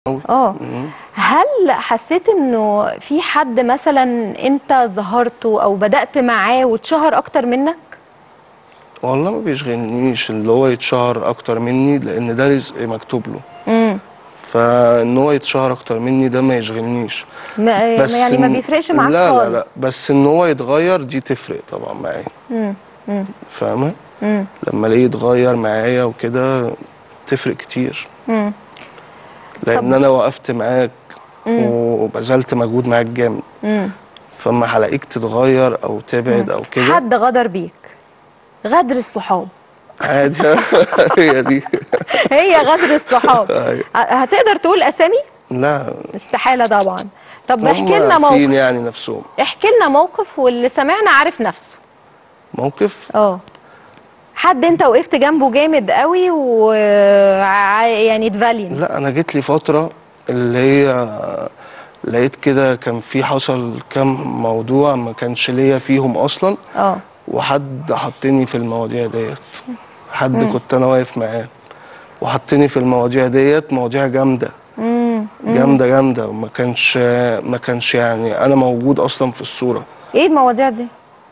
أوي. اه مم. هل حسيت انه في حد مثلا انت ظهرته او بدأت معاه واتشهر اكتر منك والله ما بيشغلنيش اللي هو يتشهر اكتر مني لان ده رزق مكتوب له امم فان هو يتشهر اكتر مني ده ما يشغلنيش ما يعني ما إن- بيفرقش معاك لا خالص لا لا بس ان هو يتغير دي تفرق طبعا معايا امم امم فاهمه امم لما الاقيه يتغير معايا وكده تفرق كتير امم لان انا وقفت معاك وبذلت مجهود معاك جامد امم فاما هلاقيك تتغير او تبعد او كده حد غدر بيك غدر الصحاب عادي هي دي هي غدر الصحاب أيوة. هتقدر تقول اسامي لا استحالة طبعا طب احكي هم لنا عارفين موقف يعني نفسهم احكي لنا موقف واللي سمعنا عارف نفسه موقف اه حد انت وقفت جنبه جامد قوي و ع- يعني اتفالين لا انا جيت لي فتره اللي هي لقيت كده كان في حصل كام موضوع ما كانش ليا فيهم اصلا اه وحد حطني في المواضيع ديت حد كنت انا واقف معاه وحطني في المواضيع ديت مواضيع جامده امم جامده جامده وما كانش ما كانش يعني انا موجود اصلا في الصوره ايه المواضيع دي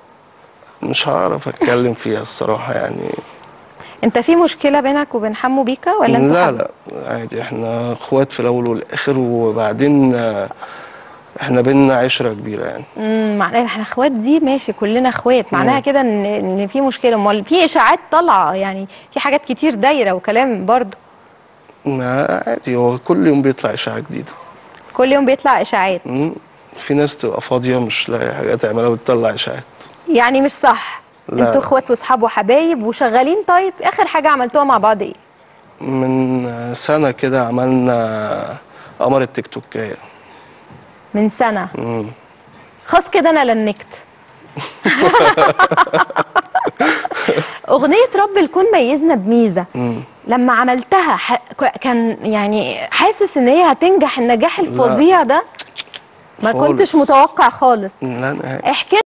مش هعرف اتكلم فيها الصراحه يعني انت في مشكله بينك وبين حمو بيكا ولا انت لا حب- لا عادي احنا اخوات في الاول والاخر وبعدين آه، احنا بينا عشره كبيره يعني امم معناها احنا اخوات دي ماشي كلنا اخوات معناها مم. كده ان ان في مشكله امال في اشاعات طالعه يعني في حاجات كتير دايره وكلام برضو ما عادي هو كل يوم بيطلع اشاعه جديده كل يوم بيطلع اشاعات مم. في ناس تبقى فاضيه مش لاقي حاجه تعملها وتطلع اشاعات يعني مش صح لا. انتوا اخوات واصحاب وحبايب وشغالين طيب اخر حاجه عملتوها مع بعض ايه من آه، سنه كده عملنا قمر التيك توكايه من سنه مم. خلاص كده انا لنكت اغنيه رب الكون ميزنا بميزه مم. لما عملتها ح... ك- كان يعني حاسس ان هي هتنجح النجاح الفظيع ده ما خالص. كنتش متوقع خالص لا نهائي احكي